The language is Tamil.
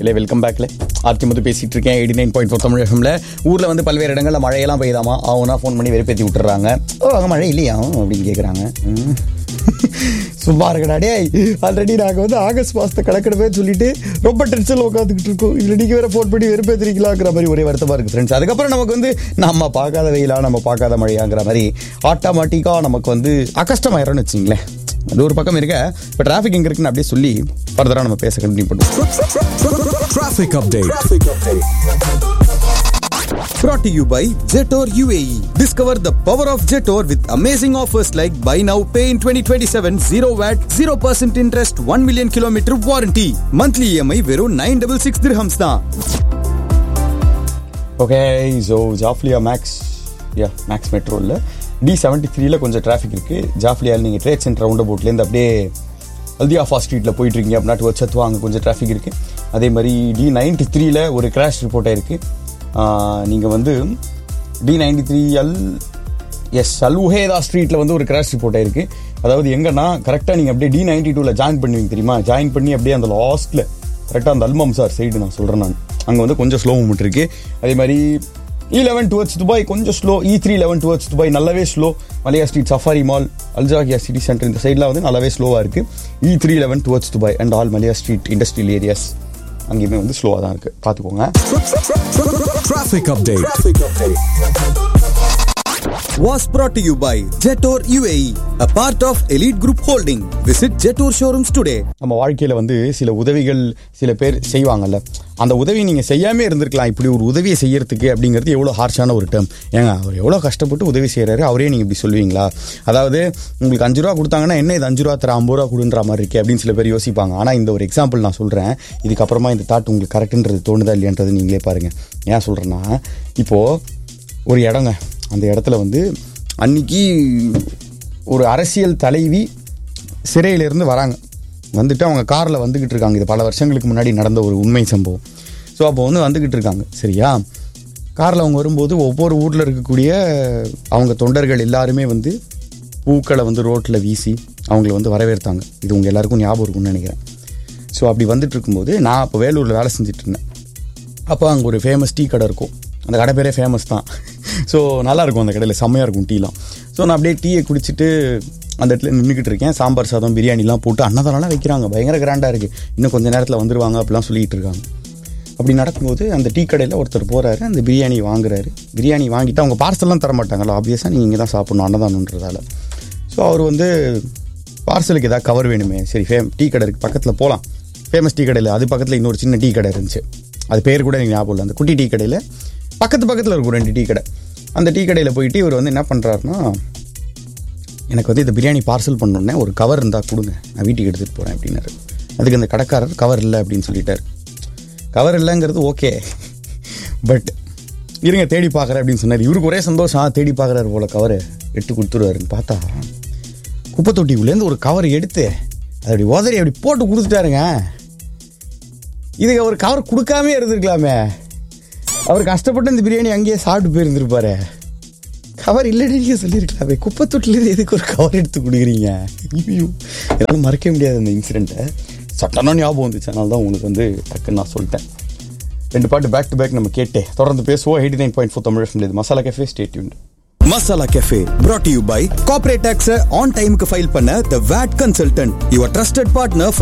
இல்லை வெல்கம் பேக்ல ஆர்த்தி மது பேசிட்டு இருக்கேன் eighty nine point four Tamil எஃப்எம்ல ஊரில் வந்து பல்வேறு இடங்களில் மழையெல்லாம் பெய்தாமா அவனா ஃபோன் பண்ணி வெறுப்பேற்றி விட்டுறாங்க ஓ அங்கே மழை இல்லையா அப்படின்னு கேட்குறாங்க சும்மா இருக்கடா டேய் ஆல்ரெடி நாங்கள் வந்து ஆகஸ்ட் மாதத்தை கணக்கெடுப்பே சொல்லிட்டு ரொம்ப டென்ஷனில் உட்காந்துக்கிட்டு இருக்கோம் இல்லை நீங்கள் வேற ஃபோன் பண்ணி வெறுப்பேற்றிருக்கலாங்கிற மாதிரி ஒரே வருத்தமாக இருக்குது ஃப்ரெண்ட்ஸ் அதுக்கப்புறம் நமக்கு வந்து நம்ம பார்க்காத வெயிலா நம்ம பார்க்காத மழையாங்கிற மாதிரி ஆட்டோமேட்டிக்காக நமக்கு வந்து அக்கஷ்டமாயிரம்னு வச்சிங்களேன் அது ஒரு பக்கம் இருக்க இப்போ டிராஃபிக் எங்கே இருக்குன்னு அப்படியே சொல்லி ஃபர்தராக நம்ம பேச கண்டினியூ பண்ணுவோம் Traffic update. Brought to you by Jetor UAE. Discover the power of Jetor with amazing offers like buy now, pay in 2027, 0 VAT, 0% interest, 1 million kilometer warranty. Monthly EMI வெறும் 966 dirhams தான். Okay so Jafliya Max ya Max மெட்ரோவில் டி செவன்ட்டி த்ரீல கொஞ்சம் டிராஃபிக் இருக்குது ஜாஃப்லியாவில் நீங்கள் ட்ரேட் சென்டர் ரவுண்ட் அபவுட்லேருந்து அப்படியே அல்தியாஃபா ஸ்ட்ரீட்டில் போயிட்டு இருக்கீங்க அப்படின்னா டுவர்ட் சத்துவா அங்கே கொஞ்சம் டிராஃபிக் இருக்குது அதே மாதிரி டி நைன்டி த்ரீல ஒரு கிராஷ் ரிப்போர்ட் ஆயிருக்கு நீங்கள் வந்து D ninety three L S அல்ஹேதா ஸ்ட்ரீட்டில் வந்து ஒரு கிராஷ் ரிப்போர்ட் ஆயிருக்கு அதாவது எங்கன்னா கரெக்டாக நீங்கள் அப்படியே டி நைன்டி டூவில் ஜாயின் பண்ணுவீங்க தெரியுமா ஜாயின் பண்ணி அப்படியே அந்த லாஸ்ட்டில் கரெக்டாக அந்த அல்மம் சார் சைடு நான் சொல்கிறேன் நான் அங்கே வந்து கொஞ்சம் ஸ்லோ மூமெண்ட் இருக்கு அதே மாதிரி இ லெவன் டுவர்ட்ஸ் துபாய் கொஞ்சம் slow E three eleven towards Dubai நல்லாவே slow Maliha street Safari mall Al Zahia city centre இந்த சைடில் வந்து நல்லாவே ஸ்லோவாக இருக்கு E three eleven towards Dubai and all Maliha street industrial areas அங்கேயுமே வந்து ஸ்லோவாக தான் இருக்கு பார்த்துக்கோங்க Traffic update. Was brought to you by Jetor UAE, a part of Elite Group Holding. Visit Jetor showrooms today. நம்ம வாழ்க்கையில் வந்து சில உதவிகள் சில பேர் செய்வாங்கல்ல அந்த உதவி நீங்கள் செய்யாமே இருந்திருக்கலாம் இப்படி ஒரு உதவியை செய்யறதுக்கு அப்படிங்கிறது எவ்வளோ ஹார்ஷான ஒரு டேர்ம் ஏங்க அவர் எவ்வளோ கஷ்டப்பட்டு உதவி செய்கிறாரு அவரே நீங்கள் இப்படி சொல்லுவீங்களா அதாவது உங்களுக்கு அஞ்சு ரூபா கொடுத்தாங்கன்னா என்ன இது அஞ்சு ரூபா தர ஐம்பது ரூபா கொடுன்ற மாதிரி இருக்கே அப்படின்னு சில பேர் யோசிப்பாங்க ஆனால் இந்த ஒரு எக்ஸாம்பிள் நான் சொல்கிறேன் இதுக்கப்புறமா இந்த தாட் உங்களுக்கு கரெக்டுன்றது தோணுதா இல்லையன்றது நீங்களே பாருங்கள் ஏன் சொல்கிறேன்னா இப்போது ஒரு இடங்க அந்த இடத்துல வந்து அன்னைக்கு ஒரு அரசியல் தலைவி சிறையிலிருந்து வராங்க வந்துட்டு அவங்க காரில் வந்துக்கிட்டு இருக்காங்க இது பல வருஷங்களுக்கு முன்னாடி நடந்த ஒரு உண்மை சம்பவம் ஸோ அப்போ வந்து வந்துக்கிட்டு இருக்காங்க சரியா காரில் அவங்க வரும்போது ஒவ்வொரு ஊரில் இருக்கக்கூடிய அவங்க தொண்டர்கள் எல்லாருமே வந்து பூக்களை வந்து ரோட்டில் வீசி அவங்கள வந்து வரவேற்றாங்க இது உங்கள் எல்லாருக்கும் ஞாபகம் இருக்கும்னு நினைக்கிறேன் ஸோ அப்படி வந்துட்டு இருக்கும்போது நான் அப்போ வேலூரில் வேலை செஞ்சுட்டு இருந்தேன் அப்போ அங்கே ஒரு ஃபேமஸ் டீ கடை இருக்கும் அந்த கடை பேரே ஃபேமஸ் தான் ஸோ நல்லாயிருக்கும் அந்த கடையில் செம்மையாக இருக்கும் டீலாம் ஸோ நான் அப்படியே டீயை குடிச்சிட்டு அந்த இடத்துல நின்றுக்கிட்டு இருக்கேன் சாம்பார் சாதம் பிரியாணிலாம் போட்டு அன்னதானம்லாம் வைக்கிறாங்க பயங்கர கிராண்டாக இருக்குது இன்னும் கொஞ்சம் நேரத்தில் வந்துருவாங்க அப்படிலாம் சொல்லிட்டு இருக்காங்க அப்படி நடக்கும்போது அந்த டீ கடையில் ஒருத்தர் போகிறாரு அந்த பிரியாணி வாங்குறாரு பிரியாணி வாங்கிட்டு அவங்க பார்சல்லாம் தர மாட்டாங்கல்ல ஆப்வியஸாக நீங்கள் இங்கே தான் சாப்பிடணும் அன்னதானன்றதால ஸோ அவர் வந்து பார்சலுக்கு ஏதாவது கவர் வேணுமே சரி ஃபேம் டீ கடை இருக்குது பக்கத்தில் போகலாம் ஃபேமஸ் டீ கடையில் அது பக்கத்தில் இன்னொரு சின்ன டீ கடை இருந்துச்சு அது பேர் கூட எனக்கு ஞாபகம் இல்லை அந்த குட்டி டீ கடையில் பக்கத்து பக்கத்தில் இருக்கும் ரெண்டு டீ கடை அந்த டீ கடையில் போயிட்டு இவர் வந்து என்ன பண்ணுறாருன்னா எனக்கு வந்து இந்த பிரியாணி பார்சல் பண்ணோன்னே ஒரு கவர் இருந்தால் கொடுங்க நான் வீட்டுக்கு எடுத்துகிட்டு போகிறேன் அப்படின்னாரு அதுக்கு அந்த கடைக்காரர் கவர் இல்லை அப்படின்னு சொல்லிட்டார் கவர் இல்லைங்கிறது ஓகே பட் இருங்க தேடி பார்க்குறேன் அப்படின்னு சொன்னார் இவருக்கு ஒரே சந்தோஷம் ஆ, தேடி பார்க்குறாரு போல கவர் எடுத்து கொடுத்துருவாருன்னு பார்த்தா குப்பை தொட்டிக்குள்ளேருந்து ஒரு கவர் எடுத்து அதை அப்படி உதறி அப்படி போட்டு கொடுத்துட்டாருங்க இதுக்கு அவர் கவர் கொடுக்காமே இருந்திருக்கலாமே அவர் கஷ்டப்பட்டு இந்த பிரியாணி அங்கேயே சாப்பிட்டு போயிருந்திருப்பாரு கவர் இல்லைன்னு நீங்கள் சொல்லியிருக்கலாமே குப்பை தொட்டிலேருந்து எதுக்கு ஒரு கவர் எடுத்து கொடுக்குறீங்க ஐயோ என்னால் மறக்க முடியாது அந்த இன்சிடெண்ட்டை சட்டனா ஞாபகம் வந்துச்சு அதனால தான் உங்களுக்கு வந்து டக்குன்னு நான் சொல்லிட்டேன் ரெண்டு பாட்டு பேக் டு பேக் நம்ம கேட்டே தொடர்ந்து பேசுவோம் eighty nine point four Tamil FM. இது masala cafe state Masala Cafe brought to you by Corporate Tax on time file பண்ண The VAT Consultant your trusted partner for